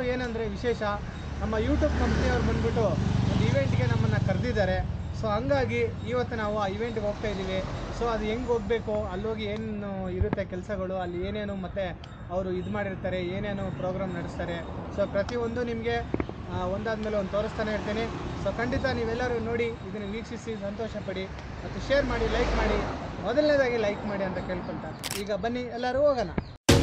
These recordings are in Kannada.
ಏನಂದರೆ ವಿಶೇಷ ನಮ್ಮ ಯೂಟ್ಯೂಬ್ ಕಂಪ್ನಿಯವ್ರು ಬಂದ್ಬಿಟ್ಟು ಒಂದು ಇವೆಂಟ್ಗೆ ನಮ್ಮನ್ನು ಕರೆದಿದ್ದಾರೆ ಸೊ ಹಂಗಾಗಿ ಇವತ್ತು ನಾವು ಆ ಇವೆಂಟ್ಗೆ ಹೋಗ್ತಾ ಇದ್ದೀವಿ ಸೊ ಅದು ಹೆಂಗೆ ಹೋಗಬೇಕು ಅಲ್ಲೋಗಿ ಏನು ಇರುತ್ತೆ ಕೆಲಸಗಳು ಅಲ್ಲಿ ಏನೇನು ಮತ್ತು ಅವರು ಇದು ಮಾಡಿರ್ತಾರೆ ಏನೇನು ಪ್ರೋಗ್ರಾಮ್ ನಡೆಸ್ತಾರೆ ಸೊ ಪ್ರತಿಯೊಂದು ನಿಮಗೆ ಒಂದಾದ್ಮೇಲೆ ಒಂದು ತೋರಿಸ್ತಾನೆ ಇರ್ತೀನಿ ಸೊ ಖಂಡಿತ ನೀವೆಲ್ಲರೂ ನೋಡಿ ಇದನ್ನು ವೀಕ್ಷಿಸಿ ಸಂತೋಷ ಪಡಿ ಮತ್ತು ಶೇರ್ ಮಾಡಿ ಲೈಕ್ ಮಾಡಿ ಮೊದಲನೇದಾಗಿ ಲೈಕ್ ಮಾಡಿ ಅಂತ ಕೇಳ್ಕೊಳ್ತಾ ಈಗ ಬನ್ನಿ ಎಲ್ಲರೂ ಹೋಗೋಣ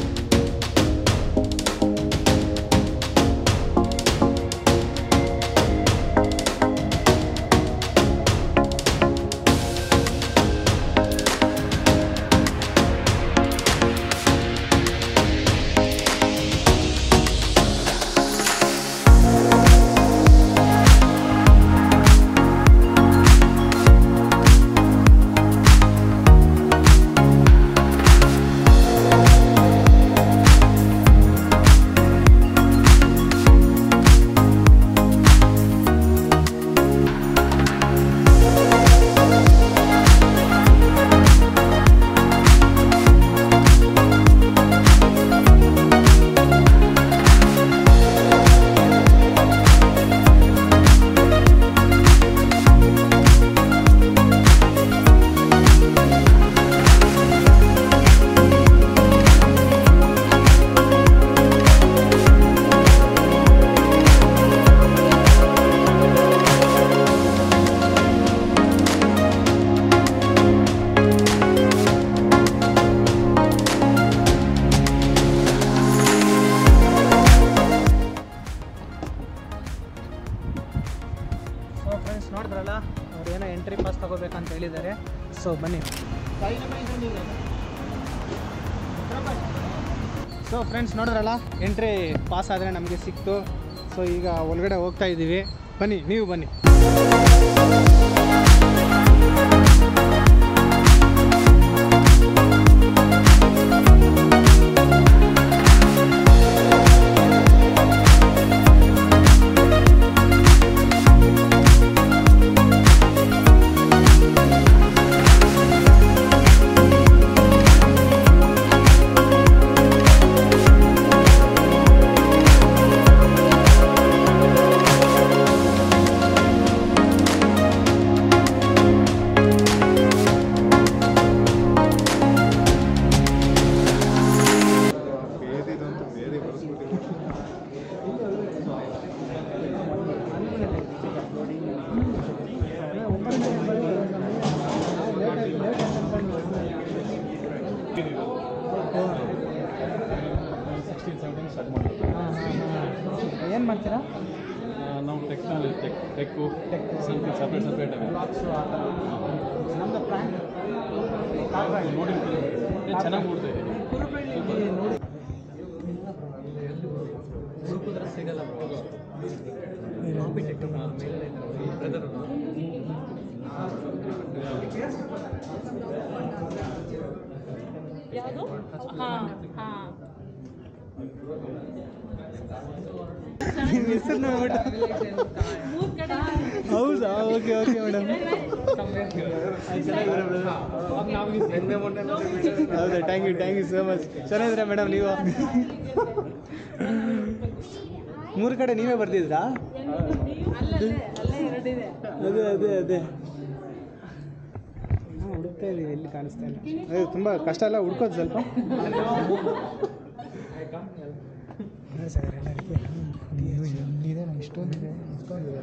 ಸೊ ಫ್ರೆಂಡ್ಸ್ ನೋಡಿದ್ರಲ್ಲ ಅವ್ರು ಏನೋ ಎಂಟ್ರಿ ಪಾಸ್ ತಗೋಬೇಕಂತ ಹೇಳಿದ್ದಾರೆ ಸೊ ಬನ್ನಿ ಸೊ ಫ್ರೆಂಡ್ಸ್ ನೋಡಿದ್ರಲ್ಲ ಎಂಟ್ರಿ ಪಾಸ್ ಆದರೆ ನಮಗೆ ಸಿಕ್ತು ಸೊ ಈಗ ಒಳಗಡೆ ಹೋಗ್ತಾ ಇದ್ದೀವಿ ಬನ್ನಿ ನೀವು ಬನ್ನಿ ಸಿಕ್ಸ್ಟೀನ್ ಸೆವೆಂಟೀನ್ ಸ್ಟಾರ್ಟ್ ಮಾಡಿದ್ವಿ ಏನು ಮಾಡ್ತೀರಾ ನಾವು technology tech tech Tech. Something separate separate ಆಗಿ ಬ್ಲಾಗ್ಸು ಆ ಥರ ನಮ್ಮದು ಪ್ಲ್ಯಾನ್ ನೋಡಿ ಚೆನ್ನಾಗಿ ನೋಡ್ತಾ ಇದ್ದೀನಿ ಯಾವುದು ಹಾಂ ಹಾಂ ನಿಮ್ಮ ಹೆಸರು ನೋಡ್ಬಿಟ್ಟು ಮೂರು ಕಡೆ ಹೌದಾ ಓಕೆ ಓಕೆ ಮೇಡಮ್ ಹೌದಾ thank you thank you so much ಚೆನ್ನಾಗಿದ್ದೀರಾ ಮೇಡಮ್ ನೀವು ಮೂರು ಕಡೆ ನೀವೇ ಬರ್ತಿದ್ರಾ ಅಲ್ಲೇ ಅಲ್ಲೇ ಎರಡಿದೆ ಅದೇ ಅದೇ ಅದೇ ಹಾಂ ಹುಡುಕ್ತಾ ಇದೀವಿ ಎಲ್ಲಿ ಕಾಣಿಸ್ತಾ ಇಲ್ಲ ಅದೇ ತುಂಬ ಕಷ್ಟ ಎಲ್ಲ ಹುಡ್ಕೋದು ಸ್ವಲ್ಪ ಇಷ್ಟೊಂದಿದೆ ಇಷ್ಟೊಂದಿದೆ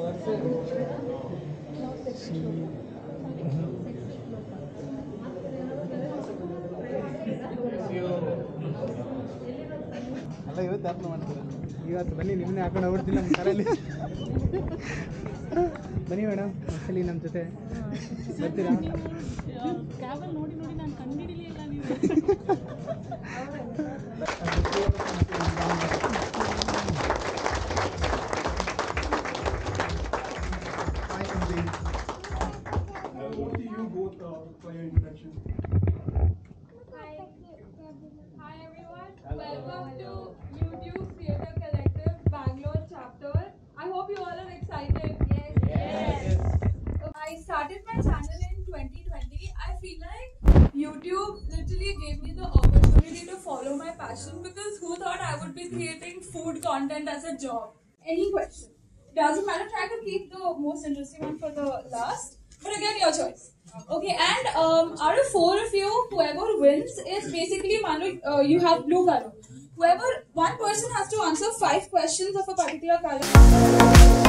ಅಲ್ಲ ಇವತ್ತು ಯಾಕೆ ಮಾಡ್ತೀರಾ ಇವತ್ತು ಬನ್ನಿ ನಿಮ್ಮನ್ನೇ ಹಾಕೊಂಡು ಹೋಗ್ಬಿಡ್ತೀನಿ ನಮ್ಮ ಕಾರಲ್ಲಿ ಬನ್ನಿ ಮೇಡಮ್ ಒಂದ್ಸಲಿ ನಮ್ಮ ಜೊತೆ ಬರ್ತೀರಾ ಕ್ಯಾಬಲ್ಲಿ ನೋಡಿ ನೋಡಿ ನಾನು ಕಂಡಿಡಿಲಿಲ್ಲ ನೀವು Hi everyone, welcome to YouTube Theatre Collective Bangalore chapter. I hope you all are excited. Yes. I started my channel in 2020 personally, I feel like YouTube literally gave me the opportunity to follow my passion because who thought I would be creating food content as a job? Any question? Doesn't matter. Try to keep the most interesting one for the last. But again, your choice. Okay, and um, out of four of you, whoever wins is basically Manu. Uh, you have blue color. Whoever one person has to answer five questions of a particular color.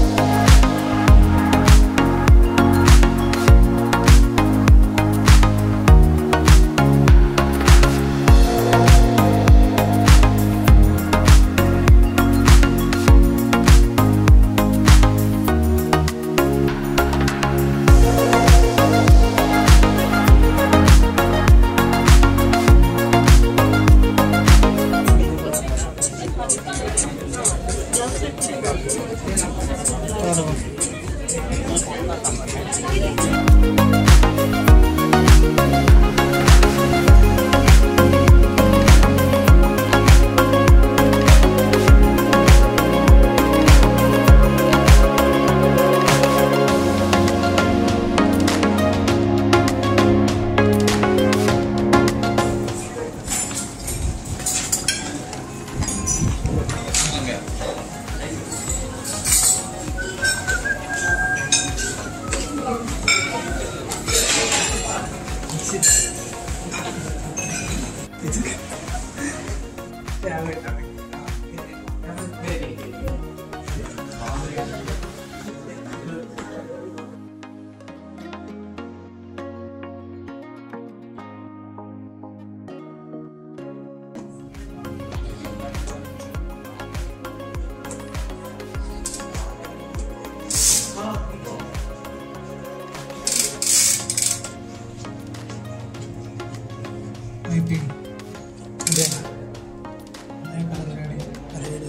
Typing ಅದೇ ಅದೇ ಕಲರ್ ಗಾಡಿ ಅದೇ ಇದು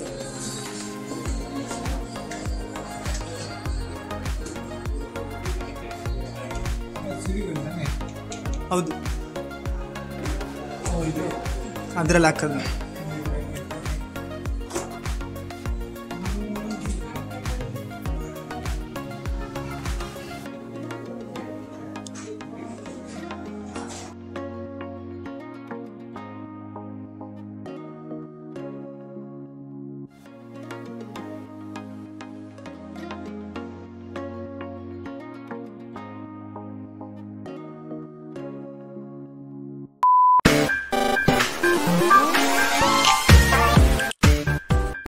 ಹೌದು ಅದರಲ್ಲಿ ಹಾಕೋದು